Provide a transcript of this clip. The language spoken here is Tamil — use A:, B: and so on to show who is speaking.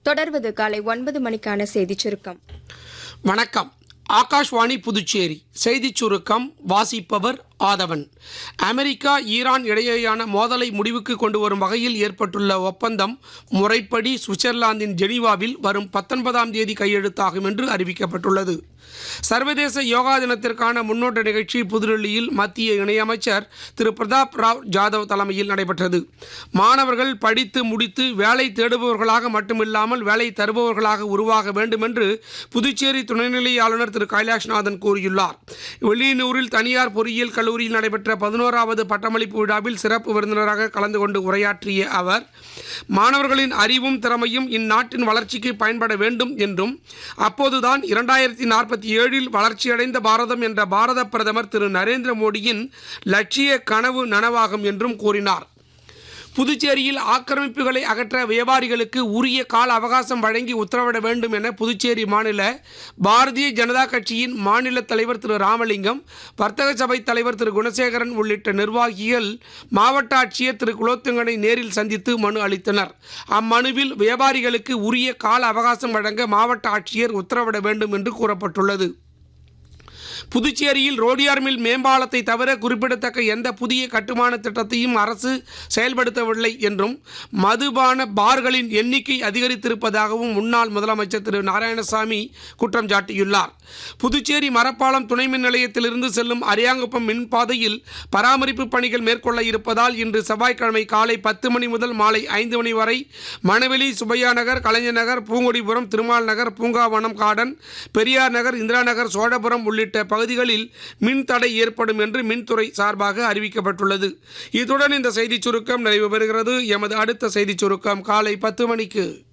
A: தொடர்வது காலை ஒன்பது மணிக்கான செய்திச் சுருக்கம்
B: வணக்கம் ஆகாஷ்வாணி புதுச்சேரி செய்திச் சுருக்கம் வாசிப்பவர் ஆதவன் அமெரிக்கா ஈரான் இடையேயான மோதலை முடிவுக்கு கொண்டு வரும் வகையில் ஏற்பட்டுள்ள ஒப்பந்தம் முறைப்படி சுவிட்சர்லாந்தின் ஜெனீவாவில் வரும் பத்தொன்பதாம் தேதி கையெழுத்தாகும் என்று அறிவிக்கப்பட்டுள்ளது சர்வதேச யோகா தினத்திற்கான முன்னோட்ட நிகழ்ச்சி புதுடெல்லியில் மத்திய இணையமைச்சர் திரு பிரதாப் ராவ் ஜாதவ் தலைமையில் நடைபெற்றது மாணவர்கள் படித்து முடித்து வேலை தேடுபவர்களாக மட்டுமில்லாமல் வேலை தருபவர்களாக உருவாக வேண்டும் என்று புதுச்சேரி துணைநிலை ஆளுநர் திரு கைலாஷ்நாதன் கூறியுள்ளார் வெளியனூரில் தனியார் பொறியியல் கல்லூரியில் நடைபெற்ற பதினோராவது பட்டமளிப்பு விழாவில் சிறப்பு விருந்தினராக கலந்து கொண்டு உரையாற்றிய அவர் மாணவர்களின் அறிவும் திறமையும் இந்நாட்டின் வளர்ச்சிக்கு பயன்பட வேண்டும் என்றும் அப்போதுதான் இரண்டாயிரத்தி நாற்பத்தி ஏழில் வளர்ச்சியடைந்த பாரதம் என்ற பாரத பிரதமர் திரு நரேந்திர மோடியின் லட்சிய கனவு நனவாகும் என்றும் கூறினார் புதுச்சேரியில் ஆக்கிரமிப்புகளை அகற்ற வியாபாரிகளுக்கு உரிய கால அவகாசம் வழங்கி உத்தரவிட வேண்டும் என புதுச்சேரி மாநில பாரதிய ஜனதா கட்சியின் மாநில தலைவர் திரு ராமலிங்கம் வர்த்தக சபை தலைவர் திரு குணசேகரன் உள்ளிட்ட நிர்வாகிகள் மாவட்ட ஆட்சியர் திரு குலோத்துங்கனை நேரில் சந்தித்து மனு அளித்தனர் அம்மனுவில் வியாபாரிகளுக்கு உரிய கால அவகாசம் வழங்க மாவட்ட ஆட்சியர் உத்தரவிட வேண்டும் என்று கூறப்பட்டுள்ளது புதுச்சேரியில் ரோடியார் மில் மேம்பாலத்தை தவிர குறிப்பிடத்தக்க எந்த புதிய கட்டுமான திட்டத்தையும் அரசு செயல்படுத்தவில்லை என்றும் மதுபான பார்களின் எண்ணிக்கை அதிகரித்திருப்பதாகவும் முன்னாள் முதலமைச்சர் திரு நாராயணசாமி குற்றம் சாட்டியுள்ளார் புதுச்சேரி மரப்பாலம் துணை மின் நிலையத்திலிருந்து செல்லும் அரியாங்குப்பம் மின் பாதையில் பராமரிப்பு பணிகள் மேற்கொள்ள இருப்பதால் இன்று செவ்வாய்க்கிழமை காலை பத்து மணி முதல் மாலை ஐந்து மணி வரை மணவெளி சுப்பையா நகர் கலைஞர் நகர் பூங்கொடிபுரம் திருமால் நகர் பூங்காவனம் கார்டன் பெரியார் நகர் இந்திரா நகர் சோழபுரம் உள்ளிட்ட பகுதிகளில் மின் தடை ஏற்படும் என்று மின்துறை சார்பாக அறிவிக்கப்பட்டுள்ளது இத்துடன் இந்த செய்திச் சுருக்கம் நிறைவு பெறுகிறது எமது அடுத்த செய்திச் சுருக்கம் காலை பத்து மணிக்கு